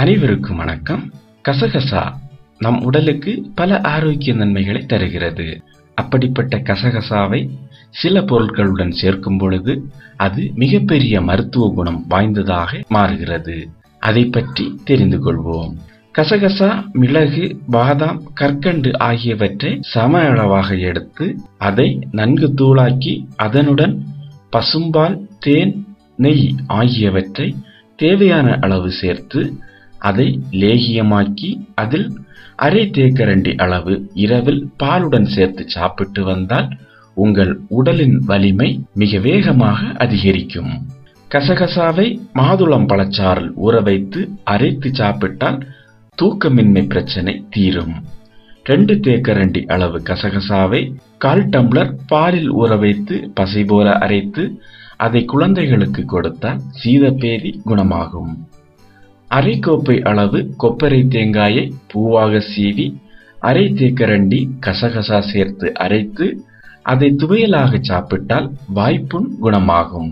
அனைவருக்கும் வணக்கம் கசகசா நம் உடலுக்கு பல ஆரோக்கிய நன்மைகளை தருகிறது அப்படிப்பட்ட கசகசாவை சில பொருட்களுடன் சேர்க்கும் பொழுது அது மிகப்பெரிய மருத்துவ குணம் வாய்ந்ததாக மாறுகிறது அதை பற்றி தெரிந்து கொள்வோம் கசகசா மிளகு பாதாம் கற்கண்டு ஆகியவற்றை சம அளவாக எடுத்து அதை நன்கு தூளாக்கி அதனுடன் பசும்பால் தேன் நெய் ஆகியவற்றை தேவையான அளவு சேர்த்து அதை லேகியமாக்கி அதில் அரை தேக்கரண்டி அளவு இரவில் பாலுடன் சேர்த்து சாப்பிட்டு வந்தால் உங்கள் உடலின் வலிமை மிக வேகமாக அதிகரிக்கும் கசகசாவை மாதுளம் பழச்சாறில் ஊற வைத்து அரைத்து சாப்பிட்டால் தூக்கமின்மை பிரச்சனை தீரும் ரெண்டு தேக்கரண்டி அளவு கசகசாவை கால் டம்ளர் பாலில் ஊற வைத்து பசை போல அரைத்து அதை குழந்தைகளுக்கு கொடுத்தால் சீதப்பேதி குணமாகும் அரை கோப்பை அளவு கொப்பரை தேங்காயை பூவாக சீவி அரை தேக்கரண்டி கசகசா சேர்த்து அரைத்து அதை துவையலாக சாப்பிட்டால் வாய்ப்புண் குணமாகும்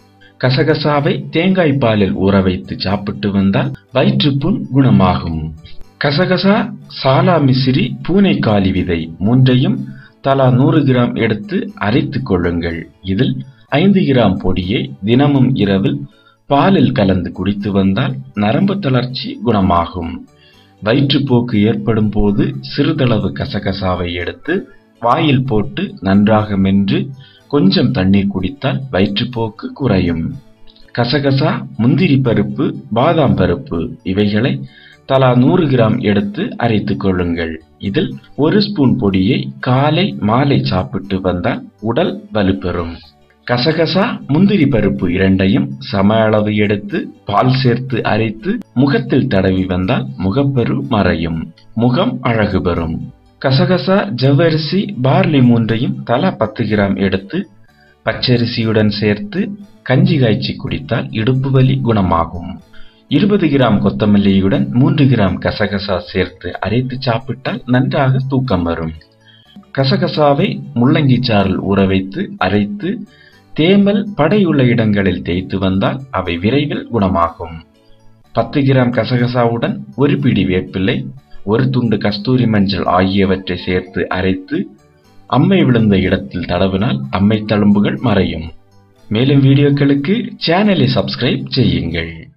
கசகசாவை தேங்காய் பாலில் ஊற வைத்து சாப்பிட்டு வந்தால் வயிற்றுப்புண் குணமாகும் கசகசா சாலா மிசிறி பூனைக்காலி விதை மூன்றையும் தலா நூறு கிராம் எடுத்து அரைத்துக் கொள்ளுங்கள் இதில் ஐந்து கிராம் பொடியை தினமும் இரவில் பாலில் கலந்து குடித்து வந்தால் நரம்பு தளர்ச்சி குணமாகும் வயிற்றுப்போக்கு ஏற்படும் போது சிறிதளவு கசகசாவை எடுத்து வாயில் போட்டு நன்றாக மென்று கொஞ்சம் தண்ணீர் குடித்தால் வயிற்றுப்போக்கு குறையும் கசகசா முந்திரி பருப்பு பாதாம் பருப்பு இவைகளை தலா நூறு கிராம் எடுத்து அரைத்துக் கொள்ளுங்கள் இதில் ஒரு ஸ்பூன் பொடியை காலை மாலை சாப்பிட்டு வந்தால் உடல் வலுப்பெறும் கசகசா முந்திரி பருப்பு இரண்டையும் சம அளவு எடுத்து பால் சேர்த்து அரைத்து முகத்தில் தடவி வந்தால் முகப்பரு மறையும் முகம் அழகு பெறும் கசகசா ஜவ்வரிசி பார்லி மூன்றையும் தலா பத்து கிராம் எடுத்து பச்சரிசியுடன் சேர்த்து கஞ்சி காய்ச்சி குடித்தால் இடுப்பு வலி குணமாகும் இருபது கிராம் கொத்தமல்லியுடன் மூன்று கிராம் கசகசா சேர்த்து அரைத்து சாப்பிட்டால் நன்றாக தூக்கம் வரும் கசகசாவை முள்ளங்கி சாறில் ஊற வைத்து அரைத்து தேமல் படையுள்ள இடங்களில் தேய்த்து வந்தால் அவை விரைவில் குணமாகும் பத்து கிராம் கசகசாவுடன் ஒரு பிடி வேப்பிலை ஒரு துண்டு கஸ்தூரி மஞ்சள் ஆகியவற்றை சேர்த்து அரைத்து அம்மை விழுந்த இடத்தில் தடவினால் அம்மை தழும்புகள் மறையும் மேலும் வீடியோக்களுக்கு சேனலை சப்ஸ்கிரைப் செய்யுங்கள்